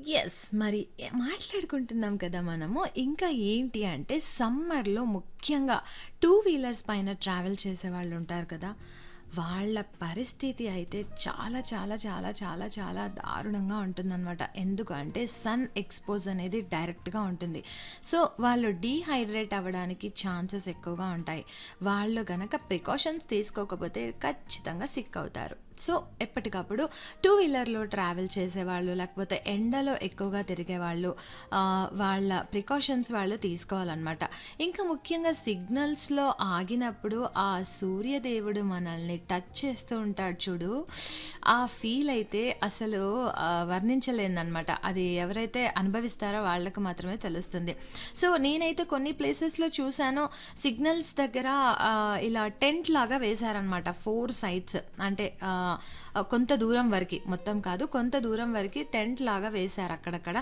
Yes. మరి ఎ మాట్లాడుకుంటున్నాం కదా మనము. ఇంకా ఏంటి అంటే సమ్మర్‌లో ముఖ్యంగా టూ వీలర్స్ పైన ట్రావెల్ చేసేవాళ్ళుంటారు కదా! వాళ్ళ పరిస్థితి అయితే చాలా చాలా చాలా చాలా చాలా దారుణంగా ఉంటుందనమాట. ఎందుకు అంటే సన్ ఎక్స్‌పోజ్ అనేది డైరెక్ట్‌గా ఉంటుంది. సో, వాళ్ళు డీహైడ్రేట్ అవ్వడానికి ఛాన్సెస్ ఎక్కువగా ఉంటాయి. వాళ్ళు గనక ప్రికాషన్స్ తీసుకోకపోతే ఖచ్చితంగా సిక్ అవుతారు. సో, ఎప్పటికప్పుడు టూ వీలర్‌లో ట్రావెల్ చేసేవాళ్ళు, లేకపోతే ఎండలో ఎక్కువగా తిరిగేవాళ్ళు ఆహ్, వాళ్ళ ప్రికాషన్స్ వాళ్ళు తీసుకోవాలనమాట. ఇంకా ముఖ్యంగా సిగ్నల్స్‌లో ఆగినప్పుడు ఆ సూర్యదేవుడు మనల్ని టచ్ చేస్తూ ఉంటాడు చూడు, ఆ ఫీల్ అయితే అసలు ఆహ్, వర్ణించలేనిదనమాట. అది ఎవరైతే అనుభవిస్తారో వాళ్ళకి మాత్రమే తెలుస్తుంది. సో, నేనైతే కొన్ని ప్లేసెస్‌లో చూసాను. సిగ్నల్స్ దగ్గర ఆహ్, ఇలా టెంట్ లాగా వేశారనమాట. 4 సైడ్స్ అంటే ఆహ్, కొంత దూరం వరకి, మొత్తం కాదు. కొంత దూరం వరకి టెంట్ లాగా వేశారు అక్కడక్కడ.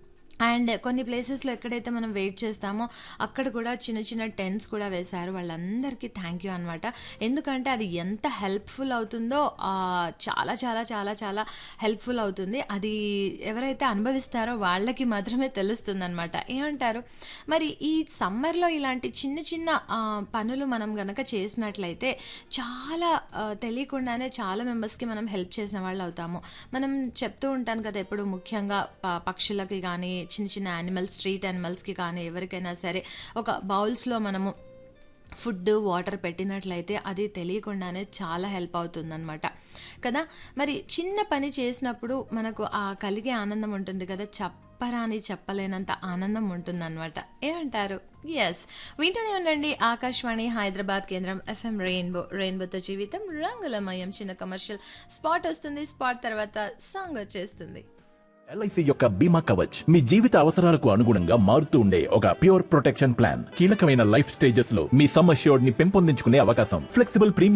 అండ్ కొన్ని ప్లేసెస్‌లో ఎక్కడైతే మనం వెయిట్ చేస్తామో అక్కడ కూడా చిన్న చిన్న టెంట్స్ కూడా వేశారు. వాళ్ళందరికీ థ్యాంక్ యూ అనమాట. ఎందుకంటే అది ఎంత హెల్ప్‌ఫుల్ అవుతుందో ఆహ్, చాలా చాలా చాలా చాలా హెల్ప్‌ఫుల్ అవుతుంది. అది ఎవరైతే అనుభవిస్తారో వాళ్ళకి మాత్రమే తెలుస్తుందనమాట. ఏమంటారు? మరి ఈ సమ్మర్‌లో ఇలాంటి చిన్న చిన్న ఆహ్, పనులు మనం గనక చేసినట్లయితే చాలా ఆహ్, తెలియకుండానే చాలా మెంబర్స్‌కి మనం హెల్ప్ చేసిన వాళ్ళవుతాము. మనం చెప్తూ ఉంటాను కదా! ఎప్పుడు ముఖ్యంగా ప పక్షులకి గానీ, చిన్న చిన్న యానిమల్స్, స్ట్రీట్ యానిమల్స్‌కి కానీ ఎవరికైనా సరే ఒక బౌల్స్‌లో మనము ఫుడ్, వాటర్ పెట్టినట్లయితే అది తెలియకుండానే చాలా హెల్ప్ అవుతుందనమాట. కదా! మరి చిన్న పని చేసినప్పుడు మనకు ఆ కలిగే ఆనందం ఉంటుంది కదా! చెప్పరాని చెప్పలేనంత ఆనందం ఉంటుందనమాట. ఏమంటారు? యెస్. వింటూనే ఉండండి ఆకాశవాణి హైదరాబాద్ కేంద్రం ఎఫ్ఎం రెయిన్బో. రెయిన్బోతో జీవితం రంగులమయం. చిన్న కమర్షియల్ స్పాట్ వస్తుంది. స్పాట్ తర్వాత సాంగ్ వచ్చేస్తుంది. ఎల్ఐసి యొక్క బీమా కవచ్ మీ జీవిత అవసరాలకు అనుగుణంగా మారుతూ ఉండే ఒక ప్యూర్ ప్రొటెక్షన్ ప్లాన్ కీలకమైన లైఫ్ స్టేజెస్ లో మీ సమ్ అష్యూర్డ్ ని పెంపొందించుకునే అవకాశం ఫ్లెక్సిబుల్ ప్రీమియం